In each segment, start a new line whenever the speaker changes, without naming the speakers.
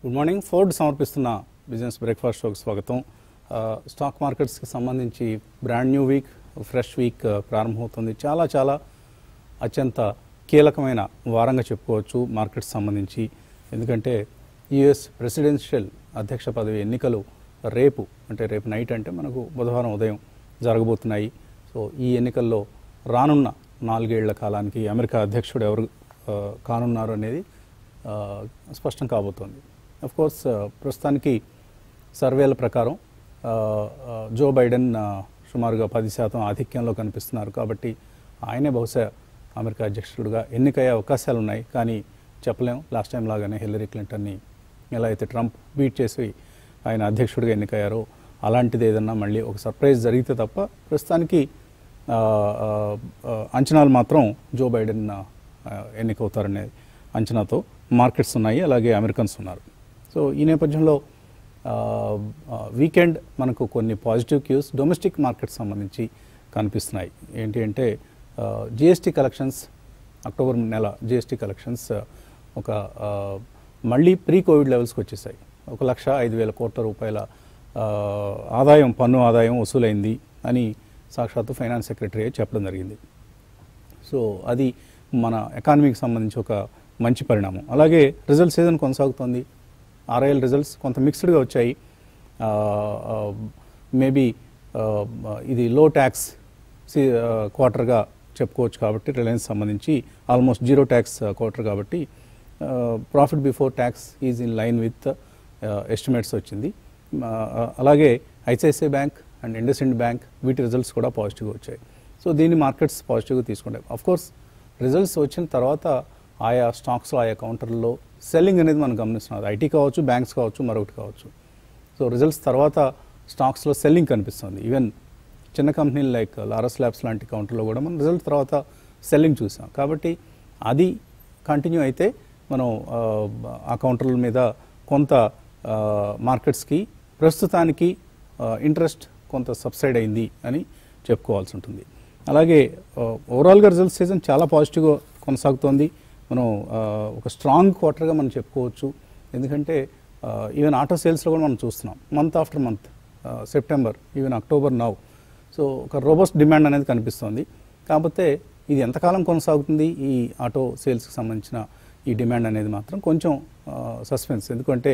Good morning Ford సమర్పిస్తున్న business breakfast షోకి స్వాగతం ఆ, స్టాక్ మార్కెట్స్కి సంబంధించి brand new week fresh week ఆ, ప్రారంభమవుతుంది చాలా చాలా అత్యంత కీలకమైన వారంగా చెప్పుకోవచ్చు మార్కెట్స్ సంబంధించి ఎందుకంటే యుఎస్ ప్రెసిడెన్షియల్ అధ్యక్ష పదవి ఎన్నికలు రేపు అంటే రేపు నైట్ అంటే మనకు బుధవారం ఉదయం జరగబోతున్నాయి సో ఈ ఎన్నికల్లో రానున్న నాలుగేళ్ల కాలానికి అమెరికా అధ్యక్షుడు ఎవరు ఆ, కానున్నారు అనేది ఆ, స్పష్టం కాబోతోంది అఫ్ కోర్స్ ప్రస్తుతానికి సర్వేల ప్రకారం ఆ, ఆ, జో బైడెన్ ఆ, సుమారుగా పది శాతం ఆధిక్యంలో కనిపిస్తున్నారు కాబట్టి ఆయనే బహుశా అమెరికా అధ్యక్షుడిగా ఎన్నికయ్యే అవకాశాలు ఉన్నాయి కానీ చెప్పలేం లాస్ట్ టైం లాగానే హిల్లరీ క్లింటన్ని ఎలా అయితే ట్రంప్ బీట్ చేసి ఆయన అధ్యక్షుడిగా ఎన్నికయ్యారో అలాంటిది ఏదన్నా మళ్ళీ ఒక సర్ప్రైజ్ జరిగితే తప్ప ప్రస్తుతానికి ఆ, ఆ, ఆ, అంచనాలు మాత్రం జో బైడెన్ ఆ, ఎన్నికవుతారనే అంచనాతో మార్కెట్స్ ఉన్నాయి అలాగే అమెరికన్స్ ఉన్నారు సో ఈ నేపథ్యంలో ఆ, ఆ, వీకెండ్ మనకు కొన్ని పాజిటివ్ క్యూస్ డొమెస్టిక్ మార్కెట్ సంబంధించి కనిపిస్తున్నాయి ఏంటి అంటే జిఎస్టీ కలెక్షన్స్ అక్టోబర్ నెల జిఎస్టీ కలెక్షన్స్ ఆ, ఒక ఆ, మళ్ళీ ప్రీ కోవిడ్ లెవెల్స్కి వచ్చేసాయి ఒక లక్ష ఐదు వేల కోట్ల రూపాయల ఆ, ఆదాయం పన్ను ఆదాయం వసూలైంది అని సాక్షాత్తు ఫైనాన్స్ సెక్రటరీ చెప్పడం జరిగింది సో అది మన ఎకానమీకి సంబంధించి ఒక మంచి పరిణామం అలాగే రిజల్ట్ సీజన్ కొనసాగుతోంది ఆర్ఐఎల్ రిజల్ట్స్ కొంత మిక్స్డ్గా వచ్చాయి మేబీ ఇది లో ట్యాక్స్ క్వార్టర్గా చెప్పుకోవచ్చు కాబట్టి రిలయన్స్ సంబంధించి ఆల్మోస్ట్ జీరో ట్యాక్స్ క్వార్టర్ కాబట్టి profit before tax is in line with estimates వచ్చింది ఆ, అలాగే ICICI bank and IndusInd bank వీటి రిజల్ట్స్ కూడా పాజిటివ్గా వచ్చాయి సో దీన్ని మార్కెట్స్ పాజిటివ్గా తీసుకుంటాయి అఫ్ కోర్స్ రిజల్ట్స్ వచ్చిన తర్వాత ఆయా స్టాక్స్లో ఆయా కౌంటర్లో సెల్లింగ్ అనేది మనం గమనిస్తున్నాం అది ఐటీ కావచ్చు బ్యాంక్స్ కావచ్చు మరొకటి కావచ్చు సో రిజల్ట్స్ తర్వాత స్టాక్స్లో సెల్లింగ్ కనిపిస్తుంది ఈవెన్ చిన్న కంపెనీలు లైక్ లారస్ ల్యాబ్స్ లాంటి కౌంటర్లో కూడా మనం రిజల్ట్ తర్వాత సెల్లింగ్ చూసాం కాబట్టి అది కంటిన్యూ అయితే మనం ఆ, ఆ కౌంటర్ల మీద కొంత ఆ, మార్కెట్స్కి ప్రస్తుతానికి ఇంట్రెస్ట్ కొంత సబ్సైడ్ అయింది అని చెప్పుకోవాల్సి ఉంటుంది అలాగే ఆ, ఓవరాల్గా రిజల్ట్ సీజన్ చాలా పాజిటివ్గా కొనసాగుతోంది మనం ఆ, ఒక స్ట్రాంగ్ క్వార్టర్గా మనం చెప్పుకోవచ్చు ఎందుకంటే ఈవెన్ ఆటో సేల్స్లో కూడా మనం చూస్తున్నాం month after month September even October now so ఒక రోబస్ట్ డిమాండ్ అనేది కనిపిస్తోంది కాకపోతే ఇది ఎంతకాలం కొనసాగుతుంది ఈ ఆటో సేల్స్కి సంబంధించిన ఈ డిమాండ్ అనేది మాత్రం కొంచెం సస్పెన్స్ ఎందుకంటే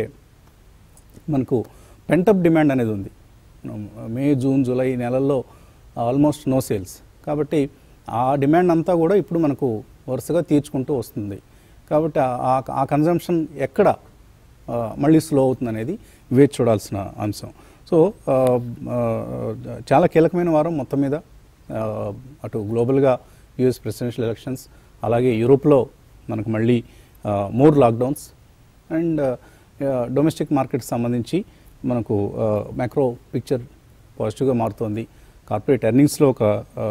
మనకు పెంటప్ డిమాండ్ అనేది ఉంది మనం మే జూన్ జూలై ఈ నెలల్లో ఆల్మోస్ట్ నో సేల్స్ కాబట్టి ఆ డిమాండ్ అంతా కూడా ఇప్పుడు మనకు వరుసగా తీర్చుకుంటూ వస్తుంది కాబట్టి ఆ- ఆ- ఆ కన్జంప్షన్ ఎక్కడ ఆ, మళ్ళీ స్లో అవుతుంది అనేది వేచి చూడాల్సిన అంశం సో ఆ, ఆ, చాలా కీలకమైన వారం మొత్తం మీద ఆ, అటు గ్లోబల్గా యుఎస్ ప్రెసిడెన్షియల్ ఎలక్షన్స్ అలాగే యూరోప్లో మనకు మళ్ళీ more lockdowns and domestic market సంబంధించి మనకు మ్యాక్రో పిక్చర్ పాజిటివ్గా మారుతోంది కార్పొరేట్ ఎర్నింగ్స్లో ఒక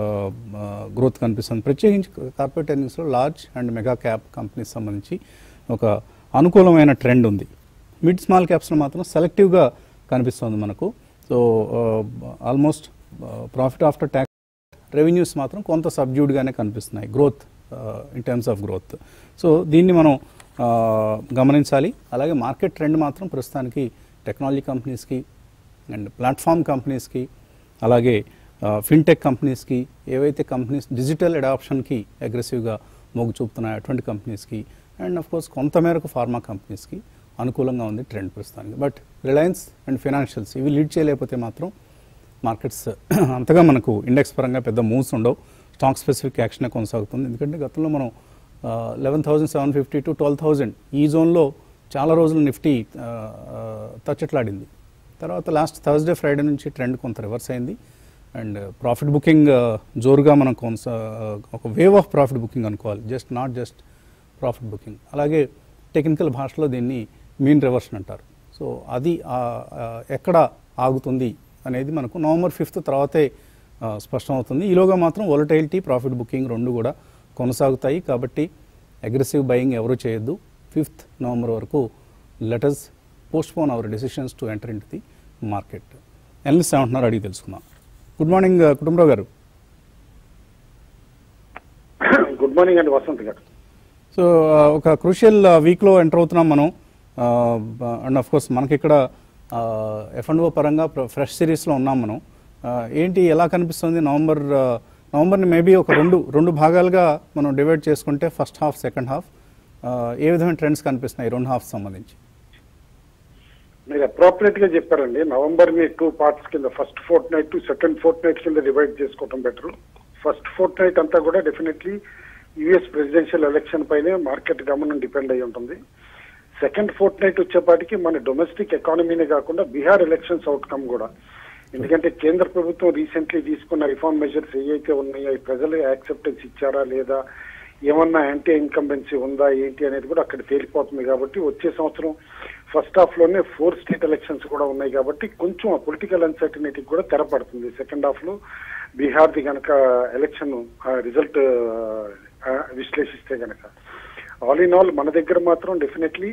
గ్రోత్ కనిపిస్తుంది ప్రత్యేకించి కార్పొరేట్ ఎర్నింగ్స్లో large and mega cap companies సంబంధించి ఒక అనుకూలమైన ట్రెండ్ ఉంది మిడ్ స్మాల్ క్యాప్స్లో మాత్రం సెలెక్టివ్గా కనిపిస్తుంది మనకు so almost profit after tax revenues మాత్రం కొంత సబ్జ్యూడ్గానే కనిపిస్తున్నాయి growth in terms of growth so దీన్ని మనం ఆ, గమనించాలి అలాగే మార్కెట్ ట్రెండ్ మాత్రం ప్రస్తుతానికి టెక్నాలజీ కంపెనీస్కి అండ్ ప్లాట్ఫామ్ కంపెనీస్కి అలాగే ఫిన్టెక్ కంపెనీస్కి ఏవైతే కంపెనీస్ డిజిటల్ అడాప్షన్కి అగ్రెసివ్గా మొగ్గు చూపుతున్నాయో అటువంటి కంపెనీస్కి అండ్ ఆఫ్ కోర్స్ కొంతమేరకు ఫార్మా కంపెనీస్కి అనుకూలంగా ఉంది ట్రెండ్ ప్రస్తుతానికి బట్ రిలయన్స్ అండ్ ఫినాన్షియల్స్ ఇవి లీడ్ చేయలేకపోతే మాత్రం మార్కెట్స్ అంతగా మనకు ఇండెక్స్ పరంగా పెద్ద మూవ్స్ ఉండవు స్టాక్ స్పెసిఫిక్ యాక్షనే కొనసాగుతుంది ఎందుకంటే గతంలో మనం eleven thousand seven fifty to twelve thousand ఈ జోన్లో చాలా రోజులు నిఫ్టీ ఆ, ఆ, తచ్చట్లాడింది తర్వాత లాస్ట్ థర్స్డే ఫ్రైడే నుంచి ట్రెండ్ కొంత రివర్స్ అయింది అండ్ ప్రాఫిట్ బుకింగ్ జోరుగా మనం కొనసా ఒక వేవ్ ఆఫ్ ప్రాఫిట్ బుకింగ్ అనుకోవాలి just not just profit booking అలాగే టెక్నికల్ భాషలో దీన్ని మీన్ రివర్షన్ అంటారు సో అది ఆ, ఆ, ఎక్కడ ఆగుతుంది అనేది మనకు నవంబర్ ఫిఫ్త్ తర్వాతే ఆ, స్పష్టమవుతుంది ఈలోగా మాత్రం వొలటైలిటీ ప్రాఫిట్ బుకింగ్ రెండు కూడా కొనసాగుతాయి కాబట్టి అగ్రెసివ్ బయింగ్ ఎవరు చేయొద్దు ఫిఫ్త్ నవంబర్ వరకు let's postpone our decisions to enter in the market analyst ఏమంటున్నారు అడిగి తెలుసుకుందాం గుడ్ మార్నింగ్ కుటుంబరావు గారు
గుడ్ మార్నింగ్ అండి వసంత్ గారు
సో ఆ, ఒక క్రూషియల్ వీక్లో ఎంటర్ అవుతున్నాం మనం అండ్ ఆఫ్ కోర్స్ మనకి ఇక్కడ ఎఫ్ అండ్ ఓ పరంగా ఫ్రెష్ సిరీస్లో ఉన్నాం మనం ఆ, ఏంటి ఎలా కనిపిస్తుంది నవంబర్ ఆ, నవంబర్ని మేబీ ఒక రెండు రెండు భాగాలుగా మనం డివైడ్ చేసుకుంటే ఫస్ట్ హాఫ్ సెకండ్ హాఫ్ ఏ విధమైన ట్రెండ్స్ కనిపిస్తున్నాయి ఈ రెండు హాఫ్ సంబంధించి
మీరు అప్రోప్రియేట్ గా చెప్పారండి నవంబర్ ని టూ పార్ట్స్ కింద first fortnight second fortnight కింద డివైడ్ చేసుకోవడం బెటర్ ఫస్ట్ ఫోర్త్ నైట్ అంతా కూడా డెఫినెట్లీ యుఎస్ ప్రెసిడెన్షియల్ ఎలక్షన్ పైనే మార్కెట్ గమనం డిపెండ్ అయి ఉంటుంది సెకండ్ ఫోర్త్ నైట్ వచ్చేపాటికి మన డొమెస్టిక్ ఎకానమీనే కాకుండా బీహార్ ఎలక్షన్స్ అవుట్కమ్ కూడా ఎందుకంటే కేంద్ర ప్రభుత్వం రీసెంట్లీ తీసుకున్న రిఫార్మ్ మెజర్స్ ఏవైతే ఉన్నాయో అవి ప్రజలు యాక్సెప్టెన్స్ ఇచ్చారా లేదా ఏమన్నా యాంటీ ఇన్కంబెన్సీ ఉందా ఏంటి అనేది కూడా అక్కడ తేలిపోతుంది కాబట్టి వచ్చే సంవత్సరం ఫస్ట్ హాఫ్ లోనే ఫోర్ స్టేట్ ఎలక్షన్స్ కూడా ఉన్నాయి కాబట్టి కొంచెం ఆ పొలిటికల్ అన్సర్టనిటీ కూడా తెరపడుతుంది సెకండ్ హాఫ్ లో బీహార్ ది గనక ఎలక్షన్ రిజల్ట్ విశ్లేషిస్తే గనక ఆల్ ఇన్ ఆల్ మన దగ్గర మాత్రం definitely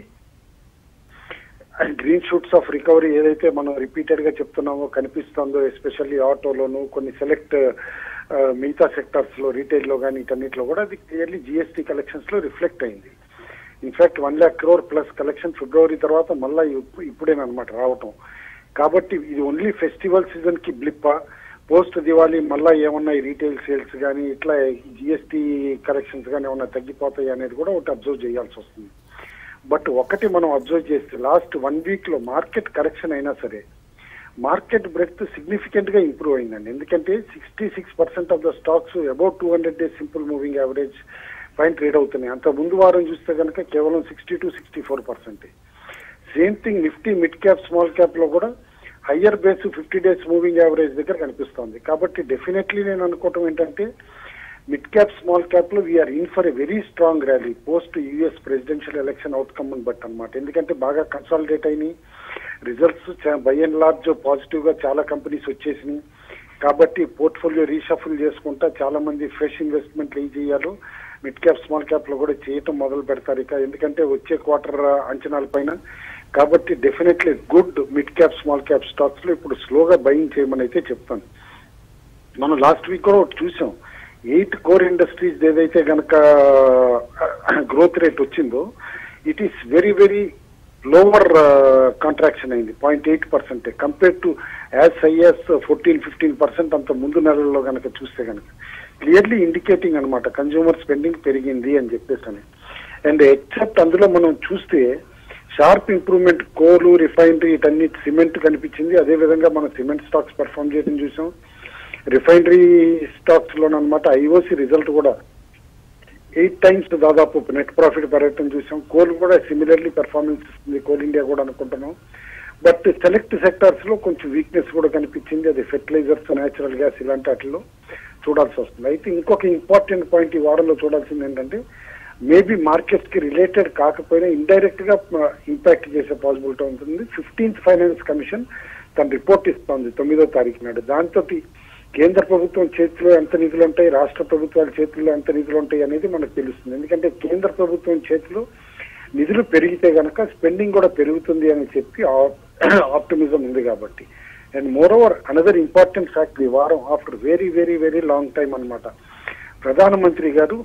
green shoots of recovery ఏదైతే మనం రిపీటెడ్ గా చెప్తున్నామో కనిపిస్తుందో ఎస్పెషల్లీ ఆటోలోను కొన్ని సెలెక్ట్ మిగతా సెక్టార్స్ లో రీటైల్ లో కానీ వీటన్నిటిలో కూడా అది క్లియర్లీ జిఎస్టీ కలెక్షన్స్ లో రిఫ్లెక్ట్ అయింది in fact one lakh crore plus collection February తర్వాత మళ్ళీ ఇప్పుడేనమాట రావటం కాబట్టి ఇది ఓన్లీ ఫెస్టివల్ సీజన్ కి బ్లిప్పా పోస్ట్ దివాళీ మళ్ళా ఏమన్నా ఈ రీటైల్ సేల్స్ కానీ ఇట్లా జిఎస్టీ కలెక్షన్స్ కానీ ఏమన్నా తగ్గిపోతాయి అనేది కూడా ఒకటి అబ్జర్వ్ చేయాల్సి వస్తుంది బట్ ఒకటి మనం అబ్జర్వ్ చేస్తే లాస్ట్ వన్ వీక్ లో మార్కెట్ కరెక్షన్ అయినా సరే మార్కెట్ బ్రెత్ సిగ్నిఫికెంట్ గా ఇంప్రూవ్ అయిందండి ఎందుకంటే sixty six percent of the stocks about two hundred days simple moving average పైన ట్రేడ్ అవుతున్నాయి అంత ముందు వారం చూస్తే కనుక కేవలం sixty to sixty four percent same thing Nifty mid cap small cap లో కూడా higher base fifty days moving average దగ్గర కనిపిస్తోంది కాబట్టి డెఫినెట్లీ నేను అనుకోవటం ఏంటంటే మిడ్ క్యాప్ స్మాల్ క్యాప్ లో we're in for a very strong rally post US presidential election outcome అని బట్టి అనమాట ఎందుకంటే బాగా కన్సాలిడేట్ అయినాయి results by and large positive గా చాలా కంపెనీస్ వచ్చేసినాయి కాబట్టి పోర్ట్ఫోలియో రీషఫుల్ చేసుకుంటా చాలా మంది ఫ్రెష్ ఇన్వెస్ట్మెంట్లు ఏం చేయాలో మిడ్ క్యాప్ స్మాల్ క్యాప్ లో కూడా చేయటం మొదలు పెడతారు ఇక ఎందుకంటే వచ్చే క్వార్టర్ అంచనాల పైన కాబట్టి definitely good mid cap small cap stocks లో ఇప్పుడు స్లోగా బయింగ్ చేయమని అయితే చెప్తాను మనం లాస్ట్ వీక్ కూడా ఒకటి చూసాం ఎయిట్ కోర్ ఇండస్ట్రీస్ ఏదైతే గనక గ్రోత్ రేట్ వచ్చిందో it is very very lower contraction అయింది point eight percent compare to as is fourteen fifteen percent అంత ముందు నెలల్లో గనక చూస్తే గనక క్లియర్లీ ఇండికేటింగ్ అనమాట కన్జ్యూమర్ స్పెండింగ్ పెరిగింది అని చెప్పేసి అని అండ్ ఎక్సెప్ట్ అందులో మనం చూస్తే షార్ప్ ఇంప్రూవ్మెంట్ కోలు రిఫైనరీ ఇటన్నిటి సిమెంట్ కనిపించింది అదే విధంగా మనం సిమెంట్ స్టాక్స్ పెర్ఫామ్ చేయడం చూసాం రిఫైనరీ స్టాక్స్ లోనమాట ఐఓసి రిజల్ట్ కూడా ఎయిట్ టైమ్స్ దాదాపు నెట్ ప్రాఫిట్ పెరగటం చూసాం కోల్ కూడా సిమిలర్లీ పెర్ఫార్మెన్స్ ఇస్తుంది కోల్ ఇండియా కూడా అనుకుంటున్నాం బట్ సెలెక్ట్ సెక్టార్స్ లో కొంచెం వీక్నెస్ కూడా కనిపించింది అది ఫెర్టిలైజర్స్ నేచురల్ గ్యాస్ ఇలాంటి వాటిలో చూడాల్సి వస్తుంది అయితే ఇంకొక ఇంపార్టెంట్ పాయింట్ ఈ వారంలో చూడాల్సింది ఏంటంటే మేబీ మార్కెట్స్ కి రిలేటెడ్ కాకపోయినా ఇండైరెక్ట్ గా ఇంపాక్ట్ చేసే పాసిబిలిటీ ఉంటుంది ఫిఫ్టీన్త్ ఫైనాన్స్ కమిషన్ తన రిపోర్ట్ ఇస్తోంది తొమ్మిదో తారీఖు నాడు దాంతో కేంద్ర ప్రభుత్వం చేతిలో ఎంత నిధులు ఉంటాయి రాష్ట్ర ప్రభుత్వాల చేతుల్లో ఎంత నిధులు ఉంటాయి అనేది మనకు తెలుస్తుంది ఎందుకంటే కేంద్ర ప్రభుత్వం చేతిలో నిధులు పెరిగితే గనక స్పెండింగ్ కూడా పెరుగుతుంది అని చెప్పి ఆప్టిమిజం ఉంది కాబట్టి and moreover another important fact ఈ వారం after very very very long time అన్నమాట ప్రధానమంత్రి గారు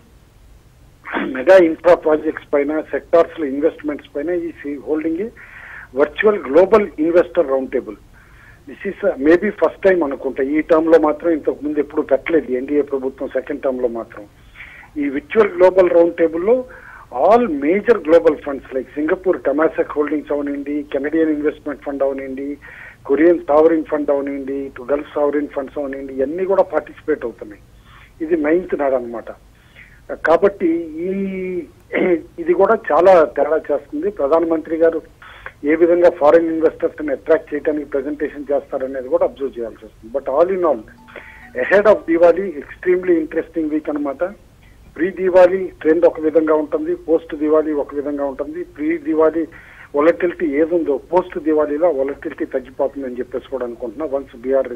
మెగా ఇన్ఫ్రా ప్రాజెక్ట్స్ పైన సెక్టార్స్ లో ఇన్వెస్ట్మెంట్స్ పైన ఈ holding virtual global investor round table this is maybe first time అనుకుంటా ఈ టర్మ్ లో మాత్రం ఇంతకు ముందు ఎప్పుడు పెట్టలేదు ఎన్డీఏ ప్రభుత్వం సెకండ్ టర్మ్ లో మాత్రం ఈ విర్చువల్ గ్లోబల్ రౌండ్ టేబుల్లో all major global funds like Singapore Temasek holdings అవనండి కెనడియన్ ఇన్వెస్ట్మెంట్ ఫండ్ అవనండి కొరియన్ సావరిన్ ఫండ్ అవనండి ఇటు గల్ఫ్ సావరిన్ ఫండ్స్ అవనండి ఇవన్నీ కూడా పార్టిసిపేట్ అవుతున్నాయి ఇది నైన్త్ నాడు అనమాట కాబట్టి ఈ ఇది కూడా చాలా తేడా చేస్తుంది ప్రధానమంత్రి గారు ఏ విధంగా ఫారిన్ ఇన్వెస్టర్స్ ని అట్రాక్ట్ చేయడానికి ప్రెజెంటేషన్ చేస్తారనేది కూడా అబ్జర్వ్ చేయాల్సి వస్తుంది but all in all ahead of Diwali extremely interesting week అనమాట ప్రీ దివాళీ ట్రెండ్ ఒక విధంగా ఉంటుంది పోస్ట్ దివాళీ ఒక విధంగా ఉంటుంది ప్రీ దివాళీ వొలటిలిటీ ఏదుందో పోస్ట్ దివాళీలో వొలటిలిటీ తగ్గిపోతుందని చెప్పేసి కూడా అనుకుంటున్నా వన్స్ బీఆర్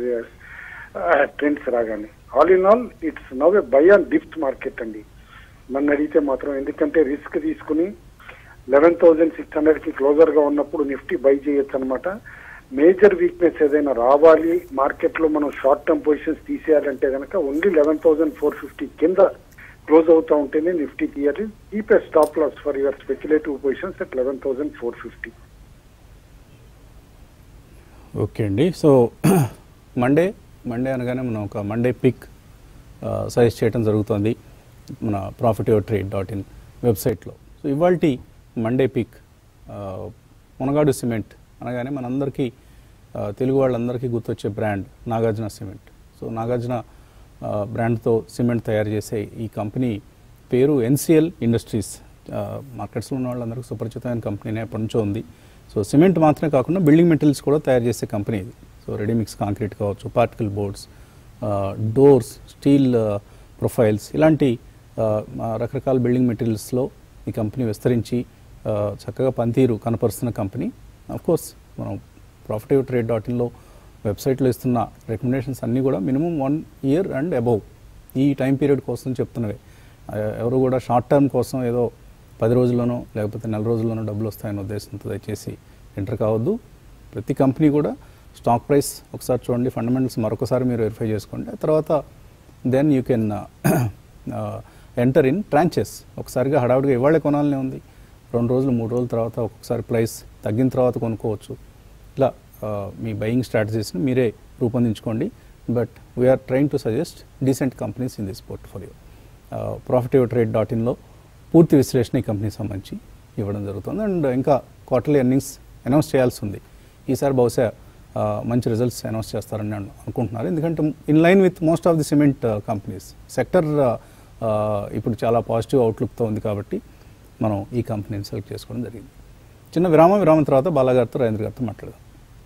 ట్రెండ్స్ రాగానే all in all it's now a buy on dips market అండి నన్ను అడిగితే మాత్రం ఎందుకంటే రిస్క్ తీసుకుని లెవెన్ థౌజండ్ సిక్స్ హండ్రెడ్ కి క్లోజర్ గా ఉన్నప్పుడు నిఫ్టీ బై చేయొచ్చు అనమాట మేజర్ వీక్నెస్ ఏదైనా రావాలి మార్కెట్ లో మనం షార్ట్ టర్మ్ పొజిషన్స్ తీసేయాలంటే కనుక only eleven thousand four fifty కింద క్లోజ్ అవుతా ఉంటేనే Nifty clear keep a stop loss for your speculative positions at eleven thousand four fifty
okay అండి సో మండే మండే అనగానే మనం ఒక మండే పిక్ సజెస్ట్ చేయడం జరుగుతుంది మన profit your trade dot in వెబ్సైట్లో సో ఇవాళ మండే పిక్ మునగాడు సిమెంట్ అనగానే మనందరికీ ఆ, తెలుగు వాళ్ళందరికీ గుర్తొచ్చే brand Nagarjuna cement so Nagarjuna ఆ, బ్రాండ్తో సిమెంట్ తయారు చేసే ఈ కంపెనీ పేరు ఎన్సిఎల్ ఇండస్ట్రీస్ ఆ, మార్కెట్స్లో ఉన్న వాళ్ళందరికీ సుపరిచితమైన కంపెనీనే ఎప్పటి నుంచో ఉంది సో సిమెంట్ మాత్రమే కాకుండా బిల్డింగ్ మెటీరియల్స్ కూడా తయారు చేసే కంపెనీ ఇది సో రెడీమిక్స్ కాంక్రీట్ కావచ్చు particle boards doors steel profiles ఇలాంటి ఆ, ఆ, రకరకాల బిల్డింగ్ మెటీరియల్స్లో ఈ కంపెనీ విస్తరించి ఆ, చక్కగా పనితీరు కనపరుస్తున్న కంపెనీ కోర్స్ మనం ప్రాఫిటివ్ ట్రేడ్ డాట్ ఇన్లో వెబ్సైట్లో ఇస్తున్న రికమెండేషన్స్ అన్నీ కూడా minimum one year and above ఈ టైం పీరియడ్ కోసం చెప్తున్నవే ఆ, ఎవరు కూడా షార్ట్ టర్మ్ కోసం ఏదో పది రోజుల్లోనో లేకపోతే నెల రోజుల్లోనో డబ్బులు వస్తాయనే ఉద్దేశంతో దయచేసి ఎంటర్ కావద్దు ప్రతి కంపెనీ కూడా స్టాక్ ప్రైస్ ఒకసారి చూడండి ఫండమెంటల్స్ మరొకసారి మీరు వెరిఫై చేసుకోండి ఆ తర్వాత then you can enter in tranches ఒకసారిగా హడావుడిగా ఇవాళే కొనాలనే ఉంది రెండు రోజులు మూడు రోజుల తర్వాత ఒక్కొక్కసారి ప్రైస్ తగ్గిన తర్వాత కొనుక్కోవచ్చు ఇట్లా ఆ, మీ బయింగ్ స్ట్రాటజీస్ని మీరే రూపొందించుకోండి but we're trying to suggest decent companies in this portfolio profitive trade dot ఇన్లో పూర్తి విశ్లేషణ ఈ కంపెనీకి సంబంధించి ఇవ్వడం జరుగుతుంది అండ్ ఇంకా క్వార్టర్లీ ఎర్నింగ్స్ అనౌన్స్ చేయాల్సి ఉంది ఈసారి బహుశా ఆ, మంచి రిజల్ట్స్ అనౌన్స్ చేస్తారని నేను అనుకుంటున్నారు ఎందుకంటే in line with most of the cement companies sector ఇప్పుడు చాలా పాజిటివ్ అవుట్లుక్తో ఉంది కాబట్టి మనం ఈ కంపెనీని సెలెక్ట్ చేసుకోవడం జరిగింది చిన్న విరామం విరామం తర్వాత బాలాగారితో రాజేంద్ర గారితో మాట్లాడదాం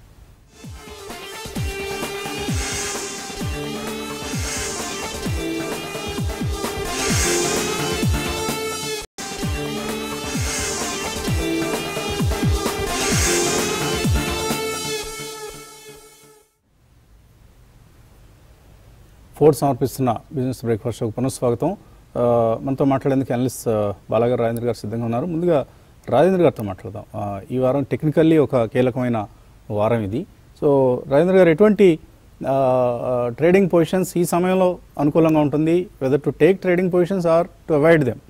ఫోర్డ్ సమర్పిస్తున్న బిజినెస్ బ్రేక్ఫాస్ట్ షోకు పునఃస్వాగతం ఆ, మనతో మాట్లాడేందుకు అనలిస్ట్ బాలాగారు రాజేంద్ర గారు సిద్ధంగా ఉన్నారు ముందుగా రాజేంద్ర గారితో మాట్లాడదాం ఆ, ఈ వారం టెక్నికల్లీ ఒక కీలకమైన వారం ఇది సో రాజేంద్ర గారు ఎటువంటి ట్రేడింగ్ పొజిషన్స్ ఈ సమయంలో అనుకూలంగా ఉంటుంది whether to take trading positions or to avoid them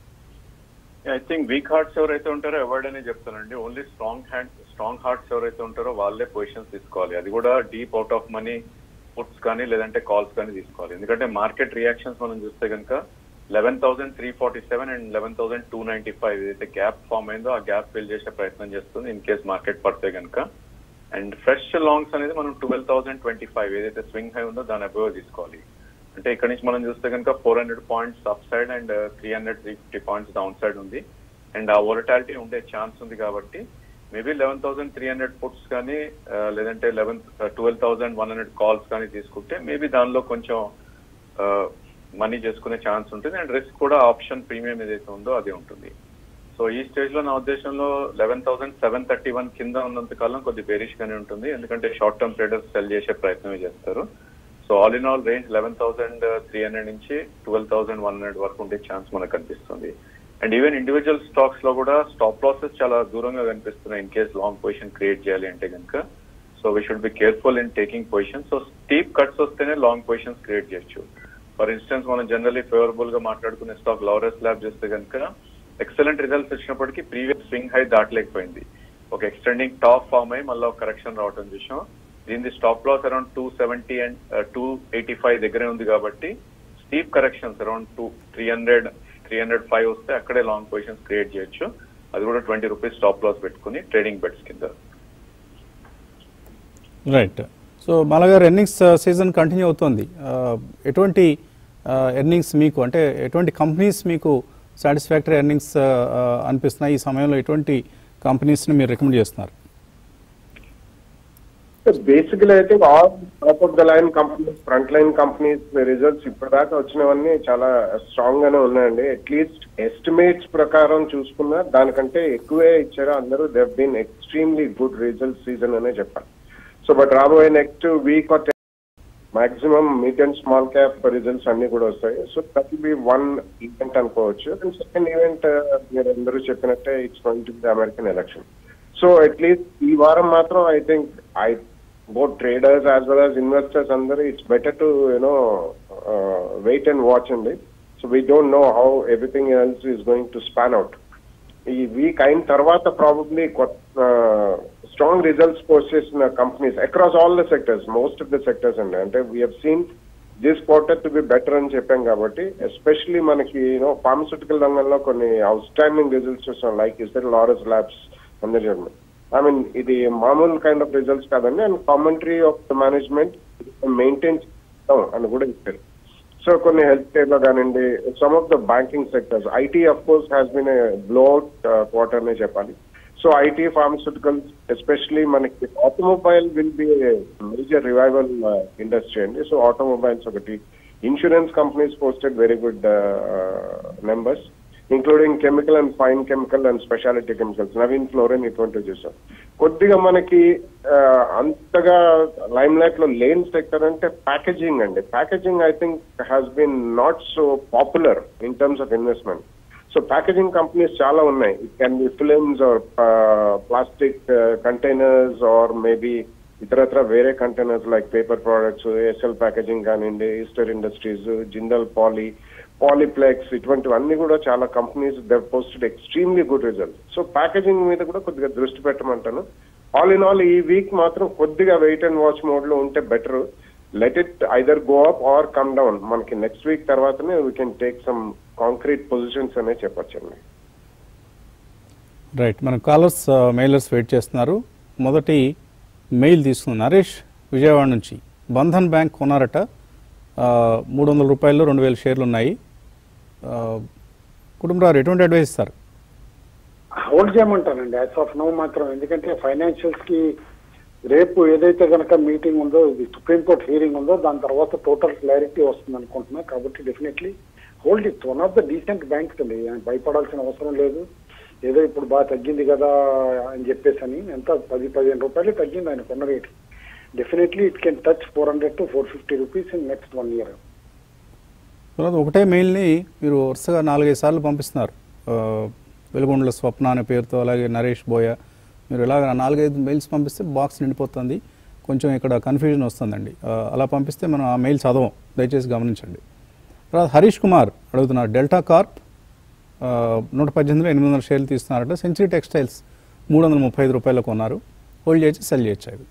I think weak hearts ఎవరైతే ఉంటారో అవాయిడ్ అనే చెప్తానండి only strong hand strong hearts ఎవరైతే ఉంటారో వాళ్ళే పొజిషన్స్ తీసుకోవాలి అది కూడా deep out of money puts కానీ లేదంటే కాల్స్ కానీ తీసుకోవాలి ఎందుకంటే మార్కెట్ రియాక్షన్స్ మనం చూస్తే కనుక eleven thousand three forty seven and eleven thousand two ninety five ఏదైతే గ్యాప్ ఫామ్ అయిందో ఆ గ్యాప్ ఫిల్ చేసే ప్రయత్నం చేస్తుంది ఇన్ కేస్ మార్కెట్ పడితే కనుక అండ్ ఫ్రెష్ లాంగ్స్ అనేది మనం ట్వెల్వ్ థౌసండ్ ట్వంటీ ఫైవ్ ఏదైతే స్వింగ్ హై ఉందో దాని అబోవ్ తీసుకోవాలి అంటే ఇక్కడ నుంచి మనం చూస్తే కనుక four hundred points up side and three hundred three fifty points down side ఉంది అండ్ ఆ వొలటాలిటీ ఉండే ఛాన్స్ ఉంది కాబట్టి maybe eleven thousand three hundred puts కానీ ఆ, లేదంటే eleven twelve thousand one hundred calls కానీ తీసుకుంటే మేబీ దానిలో కొంచెం మనీ చేసుకునే ఛాన్స్ ఉంటుంది అండ్ రిస్క్ కూడా ఆప్షన్ ప్రీమియం ఏదైతే ఉందో అదే ఉంటుంది సో ఈ స్టేజ్ లో నా ఉద్దేశంలో eleven thousand seven thirty one కింద ఉన్నంత కాలం కొద్ది బేరిష్ గానే ఉంటుంది ఎందుకంటే షార్ట్ టర్మ్ ట్రేడర్స్ సెల్ చేసే ప్రయత్నమే చేస్తారు so all in all range eleven thousand three hundred నుంచి ట్వెల్వ్ థౌసండ్ వన్ హండ్రెడ్ వరకు ఉండే ఛాన్స్ మనకు కనిపిస్తుంది అండ్ ఈవెన్ ఇండివిజువల్ స్టాక్స్ లో కూడా స్టాప్ లాసెస్ చాలా దూరంగా కనిపిస్తున్నాయి in case long position create చేయాలి అంటే కనుక so we should be careful in taking position so steep cuts వస్తేనే లాంగ్ పొజిషన్స్ క్రియేట్ చేయొచ్చు ఫర్ ఇన్స్టెన్స్ మనం జనరల్లీ ఫేవరబుల్ గా మాట్లాడుకునే స్టాక్ లవరస్ ల్యాబ్ చేస్తే కనుక ఎక్సలెంట్ రిజల్ట్స్ వచ్చినప్పటికీ ప్రీవియస్ స్వింగ్ హై దాటలేకపోయింది ఒక ఎక్స్టెండింగ్ టాప్ ఫామ్ అయి మళ్ళీ ఒక కరెక్షన్ రావడం చూసాం దీని stop loss around two seventy and two eighty five దగ్గరే ఉంది కాబట్టి steep corrections around two three hundred three hundred five వస్తే అక్కడే లాంగ్ పొజిషన్స్ క్రియేట్ చేయొచ్చు అది కూడా ట్వంటీ రూపీస్ స్టాప్ లాస్ పెట్టుకుని ట్రేడింగ్ బెట్స్ కింద
రైట్ సో బాలగారు ఎర్నింగ్స్ సీజన్ కంటిన్యూ అవుతోంది ఆ, ఎటువంటి ఎర్నింగ్స్ మీకు అంటే ఎటువంటి కంపెనీస్ మీకు సాటిస్ఫాక్టరీ ఎర్నింగ్స్ అనిపిస్తున్నాయి ఈ సమయంలో ఎటువంటి కంపెనీస్ని మీరు రికమెండ్ చేస్తున్నారు
బేసికలీ అయితే all top of the line companies front line companies results ఇప్పటిదాకా వచ్చినవన్నీ చాలా స్ట్రాంగ్ గానే ఉన్నాయండి అట్లీస్ట్ ఎస్టిమేట్స్ ప్రకారం చూసుకున్నా దానికంటే ఎక్కువే ఇచ్చారు అందరూ they've been extremely good result season అనే చెప్పాలి సో బట్ రాబోయే next week or maximum mid and small cap results అన్ని కూడా వస్తాయి so that will be one event అనుకోవచ్చు అండ్ సెకండ్ ఈవెంట్ మీరు అందరూ చెప్పినట్టే it's going to the American election so at least ఈ వారం మాత్రం I think I both traders as well as investors అందరూ it's better to you know wait and watch అండి so we don't know how everything else is going to span out ఈ week అయిన తర్వాత probably కొత్త strong results post చేసిన companies across all the sectors most of the sectors అండి అంటే we have seen this quarter to be better అని చెప్పాం కాబట్టి ఎస్పెషలీ మనకి యూనో ఫార్మస్యూటికల్ రంగంలో కొన్ని అవుట్ స్టాండింగ్ రిజల్ట్స్ చూస్తాం లైక్ ఇస్ లారస్ ల్యాబ్స్ అందరి ఐ మీన్ ఇది మామూలు కైండ్ ఆఫ్ రిజల్ట్స్ కాదండి and commentary of the management maintain చేస్తాం అని కూడా ఇచ్చారు సో కొన్ని హెల్త్ కేర్ లో కానివ్వండి some of the banking sectors IT of course has been blowout quarter అనే చెప్పాలి సో ఐటీ ఫార్మస్యూటికల్స్ ఎస్పెషలీ మనకి automobile will be major revival industry అండి సో ఆటోమొబైల్స్ ఒకటి insurance companies posted very good numbers including chemical and fine chemical and speciality chemicals Navin fluorine ఇటువంటివి చూసాం కొద్దిగా మనకి ఆ, అంతగా లైమ్ లైట్ లో లేని సెక్టర్ అంటే ప్యాకేజింగ్ అండి packaging I think has been not so popular in terms of investment so packaging companies చాలా ఉన్నాయి it can be films or plastic containers or maybe ఇతరత్ర వేరే containers like paper products SL packaging కానివ్వండి Ester industries Jindal poly polyplex ఇటువంటివన్నీ కూడా చాలా companies they posted extremely good result so packaging మీద కూడా కొద్దిగా దృష్టి పెట్టమంటాను ఆల్ ఇన్ ఆల్ ఈ వీక్ మాత్రం కొద్దిగా వెయిట్ అండ్ వాచ్ మోడ్ లో ఉంటే better let it either go up or come down మనకి నెక్స్ట్ వీక్ తర్వాతనే we can take some concrete positions అనే చెప్పొచ్చండి
రైట్ మన కాలర్స్ మెయిలర్స్ వెయిట్ చేస్తున్నారు మొదటి మెయిల్ తీసుకున్న నరేష్ విజయవాడ నుంచి బంధన్ బ్యాంక్ కొన్నారట మూడు వందల రూపాయలు రెండు వేల షేర్లు ఉన్నాయి ఆ, కుటుంబరావు ఎటువంటి అడ్వైస్ ఇస్తారు
హోల్డ్ చేయమంటానండి యాజ్ ఆఫ్ నో మాత్రం ఎందుకంటే ఫైనాన్షియల్స్ కి రేపు ఏదైతే కనుక మీటింగ్ ఉందో ఇది సుప్రీంకోర్టు హియరింగ్ ఉందో దాని తర్వాత టోటల్ క్లారిటీ వస్తుంది అనుకుంటున్నా కాబట్టి definitely hold it one of the decent banks అండి భయపడాల్సిన అవసరం లేదు ఏదో ఇప్పుడు బాగా తగ్గింది కదా అని చెప్పేసి అని ఎంత పది పదిహేను రూపాయలు తగ్గింది ఆయన కొన్న rate definitely it can touch four hundred to four fifty rupees in next one year
తర్వాత ఒకటే మెయిల్ని మీరు వరుసగా నాలుగైదు సార్లు పంపిస్తున్నారు ఆ, వెలుగొండల స్వప్న అనే పేరుతో అలాగే నరేష్ బోయ మీరు ఇలాగ నాలుగైదు మెయిల్స్ పంపిస్తే బాక్స్ నిండిపోతుంది కొంచెం ఇక్కడ కన్ఫ్యూజన్ వస్తుందండి ఆ, అలా పంపిస్తే మనం ఆ మెయిల్ చదవం దయచేసి గమనించండి తర్వాత హరీష్ కుమార్ అడుగుతున్నారు డెల్టా కార్ప్ ఆ, నూట పద్దెనిమిదిలో ఎనిమిది వందల షేర్లు తీస్తున్నారట సెంచరీ టెక్స్టైల్స్ మూడు వందల ముప్పై ఐదు రూపాయలకు కొన్నారు హోల్డ్ చేసి సెల్ చేయొచ్చు అవి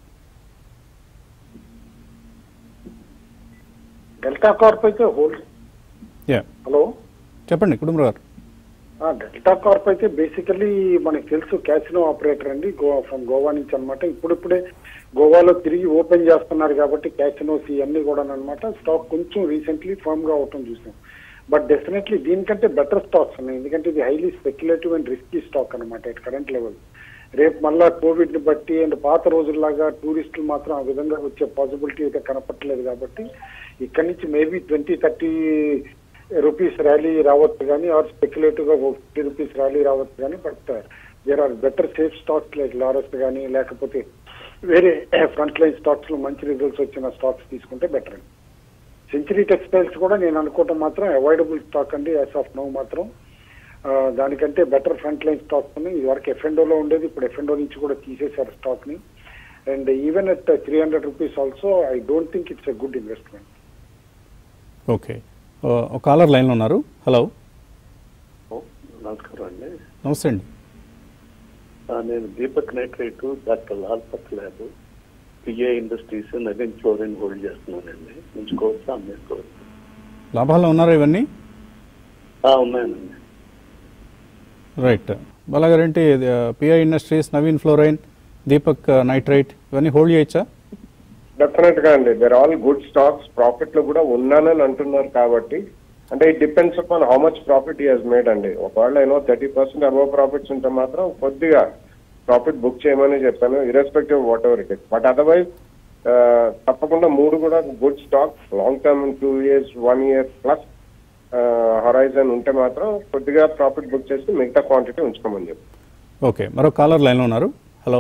డెల్టా కార్ప్ అయితే హోల్డ్
యా
హలో
చెప్పండి కుటుంబరావు గారు
ఆ, డెల్టా కార్ప్ అయితే బేసికలీ మనకి తెలుసు క్యాసినో ఆపరేటర్ అండి గోవా ఫ్రమ్ గోవా నుంచి అనమాట ఇప్పుడిప్పుడే గోవాలో తిరిగి ఓపెన్ చేస్తున్నారు కాబట్టి క్యాసినోస్ ఇవన్నీ కూడా అనమాట స్టాక్ కొంచెం రీసెంట్లీ ఫర్మ్ గా అవటం చూసాం బట్ డెఫినెట్లీ దీనికంటే బెటర్ స్టాక్స్ ఉన్నాయి ఎందుకంటే ఇది highly speculative and risky stock అనమాట ఎట్ కరెంట్ లెవెల్ రేపు మళ్ళా కోవిడ్ ని బట్టి అండ్ పాత రోజుల్లాగా టూరిస్టులు మాత్రం ఆ విధంగా వచ్చే పాసిబిలిటీ అయితే కనపట్లేదు కాబట్టి ఇక్కడి నుంచి maybe twenty thirty rupees rally రావచ్చు కానీ ఆర్ స్పెక్యులేటివ్ గా ఫిఫ్టీ రూపీస్ ర్యాలీ రావచ్చు కానీ but there are better safe stocks like Laurus కానీ లేకపోతే వేరే ఫ్రంట్ లైన్ స్టాక్స్ లో మంచి రిజల్ట్స్ వచ్చిన స్టాక్స్ తీసుకుంటే బెటర్ అండి సెంచరీ టెక్స్టైల్స్ కూడా నేను అనుకోవటం మాత్రం అవాయిడబుల్ స్టాక్ అండి యాజ్ ఆఫ్ నో మాత్రం ఆ, దానికంటే బెటర్ ఫ్రంట్ లైన్ స్టాక్స్ ఉన్నాయి ఇదివరకు ఎఫ్ఎండోలో ఉండేది ఇప్పుడు ఎఫ్ఎండో నుంచి కూడా తీసేశారు స్టాక్ ని and even at three hundred rupees also I don't think it's a good investment
okay ఆ, ఒక కాలర్ లైన్లో ఉన్నారు హలో
నమస్కారం అండి
నమస్తే అండి
ఆ, నేను Deepak nitrate doctor Lal path lab PI industries Navin fluorine hold చేస్తున్నానండి ఉంచుకోవచ్చా అమ్మేసుకోవచ్చు
లాభాల్లో ఉన్నారా ఇవన్నీ
ఆ, ఉన్నాయండి
రైట్ బాలాగారేంటి PI industries Navin fluorine Deepak nitrite ఇవన్నీ హోల్డ్ చేయొచ్చా
డెఫినెట్ గా అండి they're all good stocks profit లో కూడా ఉన్నానని అంటున్నారు కాబట్టి అంటే it depends upon how much profit ఈ హాజ్ మేడ్ అండి ఒకవేళ ఏమో థర్టీ పర్సెంట్ అబౌవ్ ప్రాఫిట్స్ ఉంటే మాత్రం కొద్దిగా ప్రాఫిట్ బుక్ చేయమని చెప్పాను irrespective whatever it is but otherwise తప్పకుండా మూడు కూడా good stock long term two years one year plus horizon ఉంటే మాత్రం కొద్దిగా ప్రాఫిట్ బుక్ చేసి మిగతా క్వాంటిటీ ఉంచుకోమని చెప్పి
ఓకే మరో కాలర్ లైన్లో ఉన్నారు హలో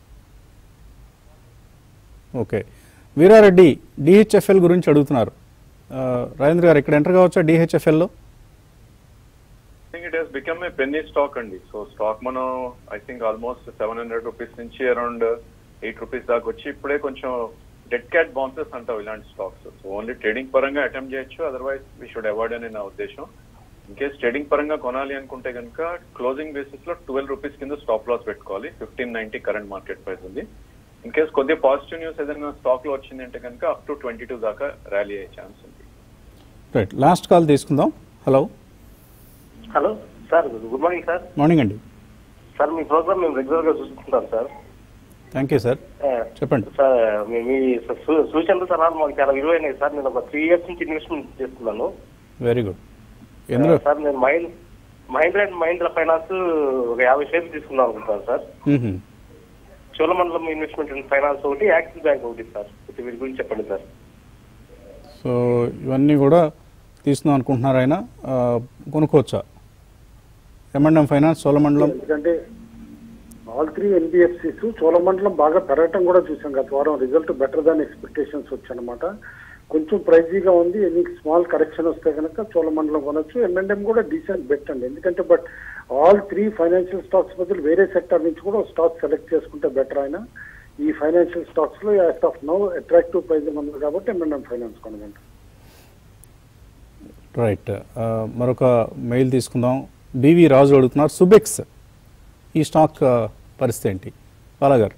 ఓకే వీరారెడ్డి డిహెచ్ఎఫ్ఎల్ గురించి అడుగుతున్నారు ఆ, రాజేంద్ర గారు ఇక్కడ ఎంటర్ కావచ్చా డిహెచ్ఎఫ్ఎల్లో
think it has become a penny stock అండి సో స్టాక్ మనం I think almost seven hundred rupees నుంచి అరౌండ్ ఎయిట్ రూపీస్ దాకా వచ్చి ఇప్పుడే కొంచెం డెడ్ క్యాట్ బౌన్సెస్ అంటావు ఇలాంటి స్టాక్స్ సో ఓన్లీ ట్రేడింగ్ పరంగా అటెంప్ట్ చేయొచ్చు అదర్వైజ్ వీ షుడ్ అవాయిడ్ అని నా ఉద్దేశం ఇన్ కేస్ ట్రేడింగ్ పరంగా కొనాలి అనుకుంటే కనుక క్లోజింగ్ బేసిస్ లో ట్వెల్వ్ రూపీస్ కింద స్టాప్ లాస్ పెట్టుకోవాలి fifteen ninety current market price ఉంది ఇన్ కేస్ కొద్దిగా పాజిటివ్ న్యూస్ ఏదైనా స్టాక్ లో వచ్చింది అంటే కనుక అప్ టు ట్వంటీ టూ దాకా ర్యాలీ అయ్యే ఛాన్స్ ఉంది
రైట్ లాస్ట్ కాల్ తీసుకుందాం hello
hello sir good morning sir
morning అండి
సార్ మీ ప్రోగ్రామ్ మేము రెగ్యులర్ గా చూసుకుంటాం సార్
థ్యాంక్ యూ సార్
ఆ,
చెప్పండి
సార్ మీ మీ సూ- సూచనలు సలహాలు మాకు చాలా విలువైనవి సార్ నేను ఒక త్రీ ఇయర్స్ నుంచి ఇన్వెస్ట్మెంట్ చేస్తున్నాను
వెరీ గుడ్ ఎందులో
సార్ నేను mind Mahindra and Mahindra finance ఒక యాభై షేర్లు తీసుకుందాం అనుకుంటాను సార్
మ్మ్.
చోళమండలం ఇన్వెస్ట్మెంట్ అండ్ ఫైనాన్స్ ఒకటి యాక్సిస్ బ్యాంక్ ఒకటి సార్ ఇది వీటి గురించి చెప్పండి సార్
సో ఇవన్నీ కూడా తీసుకుందాం అనుకుంటున్నారు ఆయన ఆ, కొనుక్కోవచ్చా ఎమండం ఫైనాన్స్ చోళమండలం
ఎందుకంటే ఆల్ త్రీ ఎన్బిఎఫ్సిస్ చోళమండలం బాగా పెరగటం కూడా చూసాం గత వారం రిజల్ట్ బెటర్ దాన్ ఎక్స్పెక్టేషన్స్ వచ్చానమాట కొంచెం ప్రైజీగా ఉంది ఎన్ని స్మాల్ కరెక్షన్ వస్తే కనుక చోళమండలం కొనొచ్చు ఎంఎండ్ఎం కూడా డీసెంట్ బెట్ అండి ఎందుకంటే but all three financial stocks బదులు వేరే సెక్టర్ నుంచి కూడా స్టాక్ సెలెక్ట్ చేసుకుంటే బెటర్ అయినా ఈ ఫైనాన్షియల్ స్టాక్స్ లో as of now attractive price ఉంది కాబట్టి ఎంఎండ్ఎం ఫైనాన్స్ కొనమంటారు
రైట్ ఆ, మరొక మెయిల్ తీసుకుందాం బివి రాజు అడుగుతున్నారు సుబెక్స్ ఈ స్టాక్ ఆ, పరిస్థితి ఏంటి బాలాగారు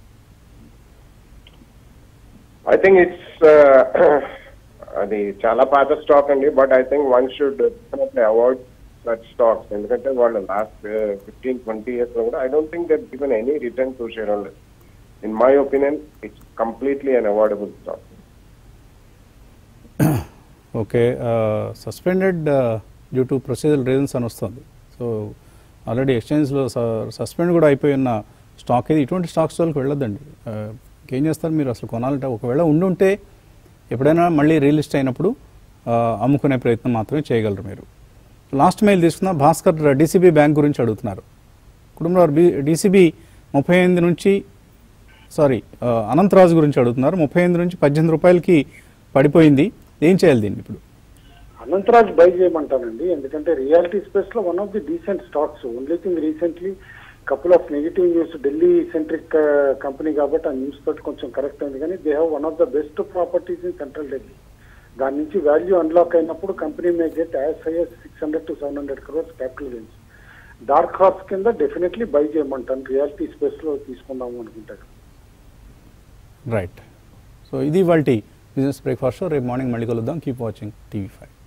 ఐ థింక్ ఇట్స్ అది చాలా పాత స్టాక్ అండి but I think one should avoid such stocks ఎందుకంటే వాళ్ళు లాస్ట్ ఫిఫ్టీన్ ట్వంటీ ఇయర్స్ లో కూడా I don't think that given any return to shareholder in my opinion it's completely unavoidable stock
okay suspended due to procedure reasons అని వస్తుంది so already ఎక్స్చేంజ్లో suspend కూడా అయిపోయి ఉన్న stock ఇది ఇటువంటి stocks వాళ్ళకి వెళ్ళొద్దండి ఆ, ఇంకేం చేస్తారు మీరు అసలు కొనాలంటే ఒకవేళ ఉండుంటే ఎప్పుడైనా మళ్ళీ రీలిస్ట్ అయినప్పుడు ఆ, అమ్ముకునే ప్రయత్నం మాత్రమే చేయగలరు మీరు లాస్ట్ మెయిల్ తీసుకున్న భాస్కర్ డీసీబీ బ్యాంక్ గురించి అడుగుతున్నారు కుటుంబంలో డీసీబీ ముప్పై ఎనిమిది నుంచి సారీ ఆ, అనంతరాజు గురించి అడుగుతున్నారు ముప్పై ఎనిమిది నుంచి పద్దెనిమిది రూపాయలకి పడిపోయింది ఏం చేయాలి దీన్ని ఇప్పుడు
అనంతరాజ్ బై చేయమంటానండి ఎందుకంటే రియాలిటీ స్పేస్ లో one of the decent stocks only thing recently couple of negative news Delhi centric company కాబట్టి ఆ న్యూస్ తోటి కొంచెం కరెక్ట్ అయింది కానీ they have one of the best properties in central Delhi దాని నుంచి వాల్యూ అన్లాక్ అయినప్పుడు company may get as high six hundred to seven hundred crores capital gains dark horse కింద డెఫినెట్లీ బై చేయమంటాను రియాలిటీ స్పేస్ లో తీసుకుందాము అనుకుంటాను
రైట్ సో ఇది వాళ్ళ బిజినెస్ బ్రేక్ఫాస్ట్ షో రేపు మార్నింగ్ మళ్ళీ కలుద్దాం కీప్ వాచింగ్ టీవీ ఫైవ్